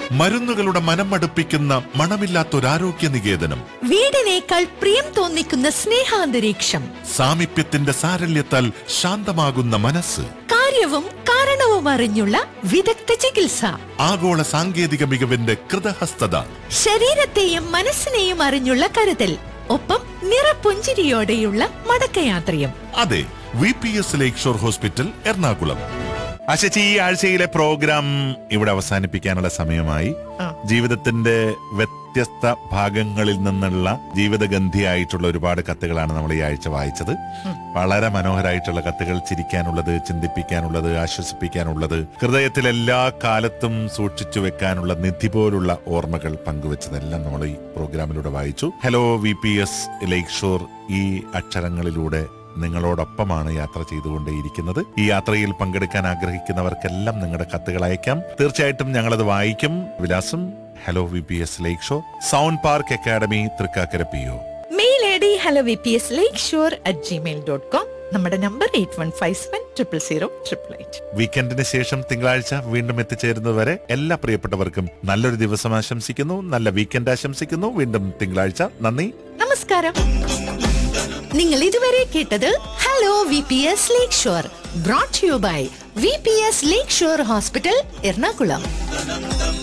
മരുന്നുകളുടെ മനം മടുപ്പിക്കുന്ന മണമില്ലാത്തൊരാരോഗ്യ നികേതനം വീടിനേക്കാൾ പ്രിയം തോന്നിക്കുന്ന സ്നേഹാന്തരീക്ഷം സാമീപ്യത്തിന്റെ സാരല്യത്താൽ ശാന്തമാകുന്ന മനസ്സ് കാര്യവും കാരണവും അറിഞ്ഞുള്ള വിദഗ്ധ ചികിത്സ ആഗോള സാങ്കേതിക മികവിന്റെ കൃതഹസ്തത ശരീരത്തെയും മനസ്സിനെയും അറിഞ്ഞുള്ള കരുതൽ ഒപ്പം നിറപുഞ്ചിരിയോടെയുള്ള മടക്കയാത്രയും അതെ V P S Lakeshore hospital Ernakulam അശച്ചി ഈ ആഴ്ചയിലെ പ്രോഗ്രാം ഇവിടെ അവസാനിപ്പിക്കാനുള്ള സമയമായി ആ. ജീവിതത്തിന്റെ വ്യത്യസ്ത ഭാഗങ്ങളിൽ നിന്നുള്ള ജീവിതഗന്ധിയായിട്ടുള്ള ഒരുപാട് കത്തുകളാണ് നമ്മൾ ഈ ആഴ്ച വായിച്ചത് വളരെ മനോഹരമായിട്ടുള്ള കത്തുകൾ ചിരിക്കാനുള്ളത് ചിന്തിപ്പിക്കാനുള്ളത് ആശ്വസിപ്പിക്കാനുള്ളത് ഹൃദയത്തിൽ എല്ലാ കാലത്തും സൂക്ഷിച്ചു വെക്കാനുള്ള നിധി പോലുള്ള ഓർമ്മകൾ പങ്കുവച്ചതെല്ലാം നമ്മൾ ഈ പ്രോഗ്രാമിലൂടെ വായിച്ചു hello V P S Lakeshore ഈ അക്ഷരങ്ങളിലൂടെ നിങ്ങളോടൊപ്പമാണ് യാത്ര ചെയ്തുകൊണ്ടേയിരിക്കുന്നത് ഈ യാത്രയിൽ പങ്കെടുക്കാൻ ആഗ്രഹിക്കുന്നവർക്കെല്ലാം നിങ്ങളുടെ കത്തുകൾ അയക്കാം തീർച്ചയായിട്ടും ഞങ്ങളത് വായിക്കും വിലാസം hello V P S Lakeshore sound park academy Thrikkakara P O mail I D hello V P S Lakeshore at Gmail dot com നമ്മുടെ number eight one five seven triple zero triple eight വീക്കെൻഡിന് ശേഷം തിങ്കളാഴ്ച വീണ്ടും എത്തിച്ചേരുന്നതുവരെ എല്ലാ പ്രിയപ്പെട്ടവർക്കും നല്ലൊരു ദിവസം ആശംസിക്കുന്നു നല്ല വീക്കെൻഡ് ആശംസിക്കുന്നു വീണ്ടും തിങ്കളാഴ്ച നന്ദി നമസ്കാരം നിങ്ങൾ ഇതുവരെ കേട്ടത് hello V P S Lakeshore brought you by V P S Lakeshore hospital Ernakulam